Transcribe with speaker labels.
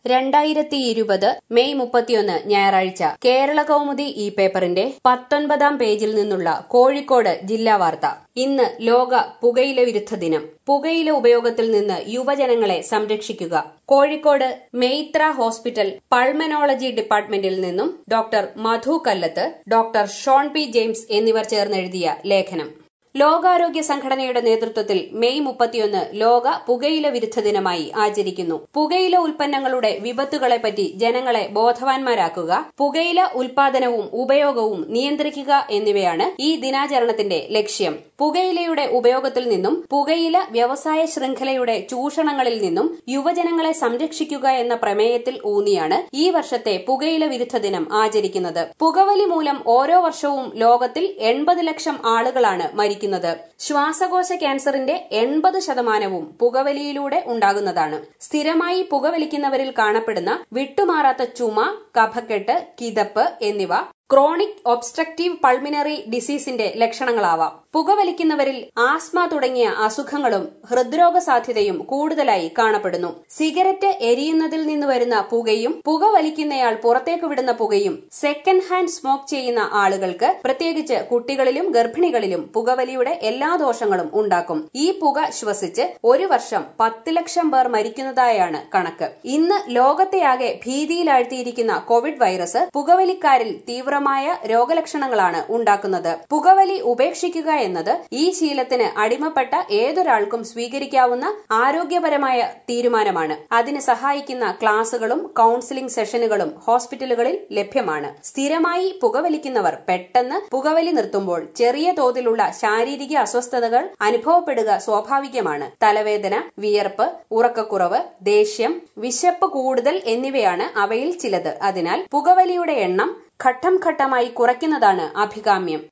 Speaker 1: രണ്ടായിരത്തി ഇരുപത് മെയ് മുപ്പത്തിയൊന്ന് ഞായറാഴ്ച കേരള കൗമുദി ഈ പേപ്പറിന്റെ പത്തൊൻപതാം പേജിൽ നിന്നുള്ള കോഴിക്കോട് ജില്ലാ വാർത്ത ഇന്ന് ലോക പുകയില വിരുദ്ധ ദിനം പുകയില ഉപയോഗത്തിൽ നിന്ന് യുവജനങ്ങളെ സംരക്ഷിക്കുക കോഴിക്കോട് മെയ്ത്ര ഹോസ്പിറ്റൽ പൾമനോളജി ഡിപ്പാർട്ട്മെന്റിൽ നിന്നും doctor Madhu Kallath doctor Shone P James എന്നിവർ ചേർന്നെഴുതിയ ലേഖനം ലോകാരോഗ്യ സംഘടനയുടെ നേതൃത്വത്തിൽ മെയ് മുപ്പത്തിയൊന്ന് ലോക പുകയില വിരുദ്ധ ദിനമായി ആചരിക്കുന്നു പുകയില ഉൽപ്പന്നങ്ങളുടെ വിപത്തുകളെപ്പറ്റി ജനങ്ങളെ ബോധവാന്മാരാക്കുക പുകയില ഉൽപാദനവും ഉപയോഗവും നിയന്ത്രിക്കുക എന്നിവയാണ് ഈ ദിനാചരണത്തിന്റെ ലക്ഷ്യം പുകയിലയുടെ ഉപയോഗത്തിൽ നിന്നും പുകയില വ്യവസായ ശൃംഖലയുടെ ചൂഷണങ്ങളിൽ നിന്നും യുവജനങ്ങളെ സംരക്ഷിക്കുക എന്ന പ്രമേയത്തിൽ ഊന്നിയാണ് ഈ വർഷത്തെ പുകയില വിരുദ്ധ ദിനം ആചരിക്കുന്നത് പുകവലി മൂലം ഓരോ വർഷവും ലോകത്തിൽ എൺപത് ലക്ഷം ആളുകളാണ് മരിക്കുന്നത് ശ്വാസകോശ ക്യാൻസറിന്റെ എൺപത് ശതമാനവും പുകവലിയിലൂടെ ഉണ്ടാകുന്നതാണ് സ്ഥിരമായി പുകവലിക്കുന്നവരിൽ കാണപ്പെടുന്ന വിട്ടുമാറാത്ത ചുമ കഫക്കെട്ട് കിതപ്പ് എന്നിവ ക്രോണിക് ഒബ്സ്ട്രക്റ്റീവ് പൾമിനറി ഡിസീസിന്റെ ലക്ഷണങ്ങളാവാം പുകവലിക്കുന്നവരിൽ ആസ്മ തുടങ്ങിയ അസുഖങ്ങളും ഹൃദ്രോഗ സാധ്യതയും കൂടുതലായി കാണപ്പെടുന്നു സിഗരറ്റ് എരിയുന്നതിൽ നിന്ന് വരുന്ന പുകയും പുക വലിക്കുന്നയാൾ പുറത്തേക്ക് വിടുന്ന പുകയും സെക്കൻഡ് ഹാൻഡ് സ്മോക്ക് ചെയ്യുന്ന ആളുകൾക്ക് പ്രത്യേകിച്ച് കുട്ടികളിലും ഗർഭിണികളിലും പുകവലിയുടെ എല്ലാ ദോഷങ്ങളും ഉണ്ടാക്കും ഈ പുക ശ്വസിച്ച് ഒരു വർഷം പത്ത് ലക്ഷം പേർ മരിക്കുന്നതായാണ് കണക്ക് ഇന്ന് ലോകത്തെയാകെ ഭീതിയിലാഴ്ത്തിയിരിക്കുന്ന കോവിഡ് വൈറസ് പുകവലിക്കാരിൽ തീവ്രമായ രോഗലക്ഷണങ്ങളാണ് ഉണ്ടാക്കുന്നത് പുകവലി ഉപേക്ഷിക്കുക എന്നത് ഈ ശീലത്തിന് അടിമപ്പെട്ട ഏതൊരാൾക്കും സ്വീകരിക്കാവുന്ന ആരോഗ്യപരമായ തീരുമാനമാണ് അതിന് സഹായിക്കുന്ന ക്ലാസുകളും കൌൺസിലിംഗ് സെഷനുകളും ഹോസ്പിറ്റലുകളിൽ ലഭ്യമാണ് സ്ഥിരമായി പുകവലിക്കുന്നവർ പെട്ടെന്ന് പുകവലി നിർത്തുമ്പോൾ ചെറിയ തോതിലുള്ള ശാരീരിക അസ്വസ്ഥതകൾ അനുഭവപ്പെടുക സ്വാഭാവികമാണ് തലവേദന വിയർപ്പ് ഉറക്കക്കുറവ് ദേഷ്യം വിശപ്പ് കൂടുതൽ എന്നിവയാണ് അവയിൽ ചിലത് അതിനാൽ പുകവലിയുടെ എണ്ണം ഘട്ടം ഘട്ടമായി കുറയ്ക്കുന്നതാണ് അഭികാമ്യം